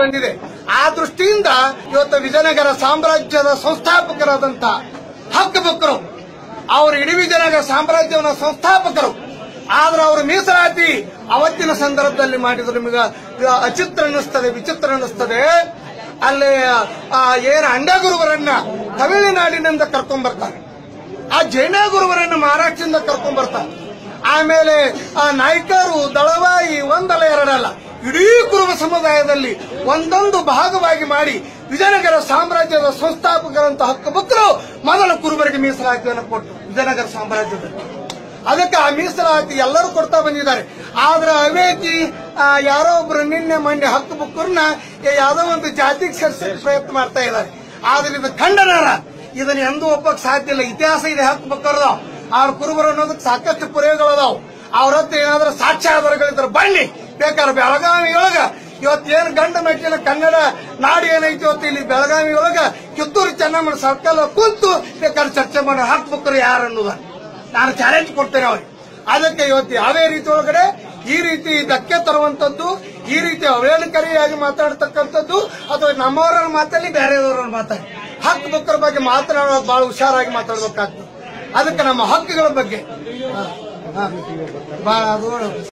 ಬಂದಿದೆ ಆ ದೃಷ್ಟಿಯಿಂದ ಇವತ್ತು ವಿಜಯನಗರ ಸಾಮ್ರಾಜ್ಯದ ಸಂಸ್ಥಾಪಕರಾದಂತ ಹಕ್ಕಬಕ್ಕರು ಅವರು ಇಡೀ ವಿಜಯನಗರ ಸಾಮ್ರಾಜ್ಯವನ್ನ ಸಂಸ್ಥಾಪಕರು ಆದ್ರೆ ಅವರು ಮೀಸಲಾತಿ ಅವತ್ತಿನ ಸಂದರ್ಭದಲ್ಲಿ ಮಾಡಿದ್ರು ನಿಮಗೆ ಅಚಿತ್ರ ಅನ್ನಿಸ್ತದೆ ವಿಚಿತ್ರ ಅನ್ನಿಸ್ತದೆ ಅಲ್ಲಿ ಆ, ಏನು ಅಂಡ ಗುರುವರನ್ನ ತಮಿಳುನಾಡಿನಿಂದ ಕರ್ಕೊಂಡ್ ಬರ್ತಾರೆ ಆ ಜೈನ ಗುರುವರನ್ನು ಮಹಾರಾಷ್ಟ್ರದಿಂದ ಕರ್ಕೊಂಡ್ ಬರ್ತಾರೆ ಆಮೇಲೆ ಆ ನಾಯ್ಕರು ದಳವಾಯಿ ಒಂದಲ್ಲ ಎರಡಲ್ಲ ಇಡೀ ಕುರುಬ ಸಮುದಾಯದಲ್ಲಿ ಒಂದೊಂದು ಭಾಗವಾಗಿ ಮಾಡಿ ವಿಜಯನಗರ ಸಾಮ್ರಾಜ್ಯದ ಸಂಸ್ಥಾಪಕರಂತ ಹಕ್ಕುಬಕ್ಕರು ಮೊದಲು ಕುರುಬರಿಗೆ ಮೀಸಲಾತಿಯನ್ನು ಕೊಟ್ಟು ವಿಜಯನಗರ ಸಾಮ್ರಾಜ್ಯದಲ್ಲಿ ಅದಕ್ಕೆ ಆ ಮೀಸಲಾತಿ ಎಲ್ಲರೂ ಕೊಡ್ತಾ ಬಂದಿದ್ದಾರೆ ಆದ್ರೆ ಅವೇಕಿ ಆ, ಯಾರೋ ಒಬ್ರು ನಿನ್ನೆ ಮಂಡ್ಯ ಹಕ್ಕು ಬುಕ್ಕರ್ನ ಯಾವುದೋ ಒಂದು ಜಾತಿಗೆ ಸೇರಿಸಕ್ಕೆ ಪ್ರಯತ್ನ ಮಾಡ್ತಾ ಇದ್ದಾರೆ ಆದ್ರೆ ಇದು ಖಂಡನಾರ ಇದನ್ನ ಎಂದೂ ಒಪ್ಪಕ್ ಸಾಧ್ಯ ಇಲ್ಲ ಇತಿಹಾಸ ಇದೆ ಹಕ್ಕು ಬಕ್ಕರ್ದು ಅವ್ರ ಕುರುಬರು ಅನ್ನೋದಕ್ಕೆ ಸಾಕಷ್ಟು ಪುರಾವೆಗಳದಾವು ಅವ್ರ ಹತ್ರ ಏನಾದ್ರೂ ಸಾಕ್ಷ್ಯಾಧಾರಗಳಿದ್ರೆ ಬನ್ನಿ ಬೇಕಾದ್ರೆ ಬೆಳಗಾವಿ ಒಳಗ ಇವತ್ತೇನು ಗಂಡ ಮೆಟ್ಟಿನ ಕನ್ನಡ ನಾಡು ಏನೈತಿ ಇವತ್ತು ಇಲ್ಲಿ ಬೆಳಗಾವಿ ಒಳಗ ಕಿತ್ತೂರು ಚೆನ್ನಮ್ಮನ ಸರ್ಕಲ್ ಕುಂತು ಬೇಕಾದ್ರೆ ಚರ್ಚೆ ಮಾಡಿ ಹಾಕ್ಬೇಕ್ರು ಯಾರು ಅನ್ನೋದ ನಾನು ಚಾಲೆಂಜ್ ಕೊಡ್ತೇನೆ ಅವ್ರಿಗೆ ಅದಕ್ಕೆ ಇವತ್ತು ಯಾವೇ ರೀತಿ ಒಳಗಡೆ ಈ ರೀತಿ ಧಕ್ಕೆ ತರುವಂತದ್ದು ಈ ರೀತಿ ಅವೇಳಕರಿಯಾಗಿ ಮಾತಾಡ್ತಕ್ಕಂಥದ್ದು ಅಥವಾ ನಮ್ಮವರನ್ನ ಮಾತಾಡಿ ಬೇರೆಯವರನ್ನ ಮಾತಾಡಿ ಹಕ್ಕು ಬುಕ್ಕರ ಬಗ್ಗೆ ಮಾತನಾಡೋದು ಬಹಳ ಹುಷಾರಾಗಿ ಮಾತಾಡ್ಬೇಕಾಗ್ತದೆ ಅದಕ್ಕೆ ನಮ್ಮ ಹಕ್ಕುಗಳ ಬಗ್ಗೆ ಹಾ, ಹಾ. ಬಹಳ ಅದು